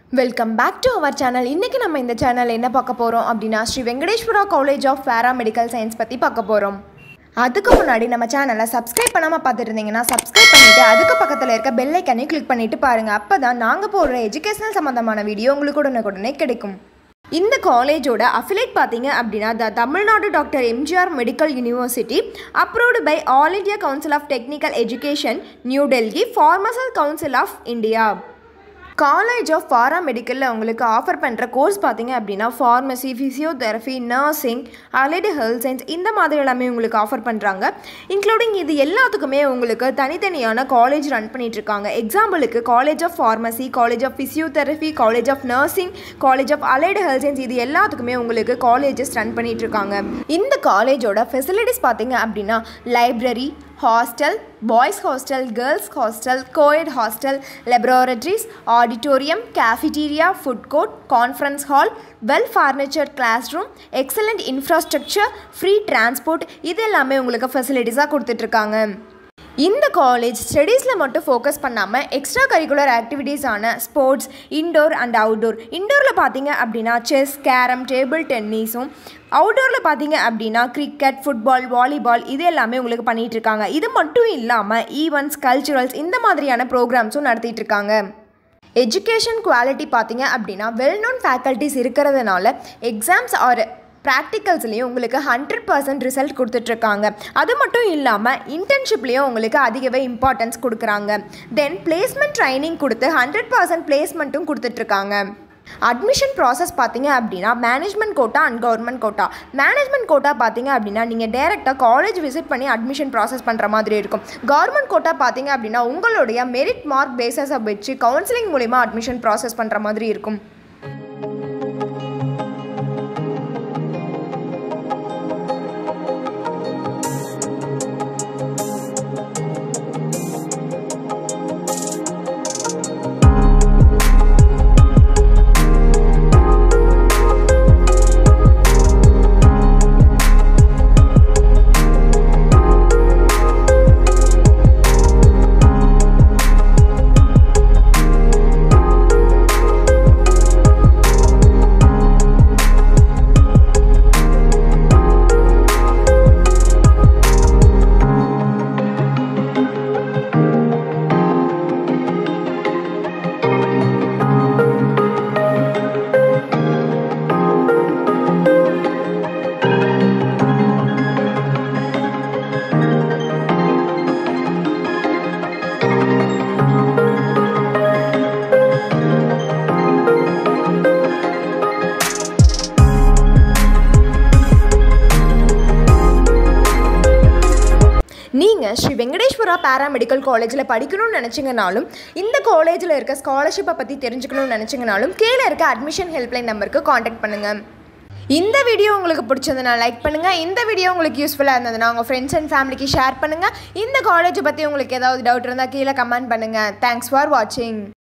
welcome back to our channel இன்றைக்கி நம்ம இந்த சேனல் என்ன பார்க்க போகிறோம் அப்படின்னா Shri Venkateswara college of paramedical science பற்றி பார்க்க போகிறோம் அதுக்கு முன்னாடி நம்ம சேனலை சப்ஸ்கிரைப் பண்ணாமல் பார்த்துருந்தீங்கன்னா சப்ஸ்கிரைப் பண்ணிவிட்டு அதுக்கு பக்கத்தில் இருக்க பெல் ஐக்கனையும் கிளிக் பண்ணிவிட்டு பாருங்கள் அப்போ தான் நாங்கள் போடுற எஜுகேஷனல் சம்மந்தமான வீடியோ உங்களுக்கு உடனுக்குடனே கிடைக்கும் இந்த காலேஜோட அஃபிலேட் பார்த்தீங்க அப்படின்னா the Tamil Nadu doctor MGR medical university approved by all India council of technical education new Delhi pharmacy council of India college of para மெடிக்கலில் உங்களுக்கு ஆஃபர் பண்ணுற கோர்ஸ் பார்த்தீங்க அப்படின்னா pharmacy physiotherapy nursing allied health science இந்த மாதிரி எல்லாமே உங்களுக்கு ஆஃபர் பண்ணுறாங்க இன்க்ளூடிங் இது எல்லாத்துக்குமே உங்களுக்கு தனித்தனியான காலேஜ் ரன் பண்ணிட்டு இருக்காங்க எக்ஸாம்பிளுக்கு college of pharmacy college of physiotherapy college of nursing college of allied health science இது எல்லாத்துக்குமே உங்களுக்கு காலேஜஸ் ரன் பண்ணிட்டு இருக்காங்க இந்த காலேஜோட ஃபெசிலிட்டிஸ் பார்த்தீங்க அப்படின்னா library hostel boys hostel girls hostel coed hostel laboratories auditorium cafeteria food court conference hall well furniture classroom excellent infrastructure free transport இது எல்லாமே உங்களுக்கு ஃபெசிலிட்டிஸாக கொடுத்துட்ருக்காங்க இந்த காலேஜ் ஸ்டடீஸில் மட்டும் ஃபோக்கஸ் பண்ணாமல் எக்ஸ்ட்ரா கரிக்குலர் ஆக்டிவிட்டீஸான ஸ்போர்ட்ஸ் இன்டோர் அண்ட் அவுட்டோர் இன்டோரில் பார்த்தீங்க அப்படின்னா செஸ் கேரம் டேபிள் டென்னிஸும் அவுட்டோரில் பார்த்தீங்க அப்படின்னா கிரிக்கெட் ஃபுட்பால் வாலிபால் இது எல்லாமே உங்களுக்கு பண்ணிகிட்டு இருக்காங்க இது மட்டும் இல்லாமல் ஈவெண்ட்ஸ் கல்ச்சுரல்ஸ் இந்த மாதிரியான ப்ரோக்ராம்ஸும் நடத்திட்டு இருக்காங்க எஜுகேஷன் குவாலிட்டி பார்த்தீங்க அப்படின்னா வெல் நோன் ஃபேக்கல்ட்டிஸ் இருக்கிறதுனால எக்ஸாம்ஸ் ஆர் ப்ராக்டிகல்ஸ்லேயும் உங்களுக்கு ஹண்ட்ரட் பர்சன்ட் ரிசல்ட் கொடுத்துட்ருக்காங்க அது மட்டும் இல்லாமல் இன்டர்ன்ஷிப்லேயும் உங்களுக்கு அதிகவே இம்பார்ட்டன்ஸ் கொடுக்குறாங்க தென் பிளேஸ்மெண்ட் ட்ரைனிங் கொடுத்து ஹண்ட்ரட் பர்சன்ட் பிளேஸ்மெண்ட்டும் கொடுத்துட்ருக்காங்க அட்மிஷன் ப்ராசஸ் பார்த்தீங்க அப்படின்னா management quota and government quota management quota பார்த்தீங்க அப்படின்னா நீங்கள் டேரெக்டாக காலேஜ் விசிட் பண்ணி அட்மிஷன் ப்ராசஸ் பண்ணுற மாதிரி இருக்கும் கவர்மெண்ட் கோட்டா பார்த்தீங்க அப்படின்னா உங்களுடைய மெரிட் மார்க் பேசஸை வச்சு கவுன்சிலிங் மூலிமா அட்மிஷன் ப்ராசஸ் பண்ணுற மாதிரி இருக்கும் நீங்கள் ஸ்ரீ வெங்கடேஸ்வரா பேராமெடிக்கல் காலேஜில் படிக்கணும்னு நினச்சிங்கனாலும் இந்த காலேஜில் இருக்க ஸ்காலர்ஷிப்பை பற்றி தெரிஞ்சுக்கணும்னு நினச்சிங்கனாலும் கீழே இருக்க அட்மிஷன் ஹெல்ப்லைன் நம்பருக்கு காண்டாக்ட் பண்ணுங்கள் இந்த வீடியோ உங்களுக்கு பிடிச்சதுன்னா லைக் பண்ணுங்கள் இந்த வீடியோ உங்களுக்கு யூஸ்ஃபுல்லாக இருந்ததுன்னா உங்கள் ஃப்ரெண்ட்ஸ் அண்ட் ஃபேமிலிக்கு ஷேர் பண்ணுங்கள் இந்த காலேஜை பற்றி உங்களுக்கு ஏதாவது டவுட் இருந்தால் கீழே கமெண்ட் பண்ணுங்கள் தேங்க்ஸ் ஃபார் வாட்சிங்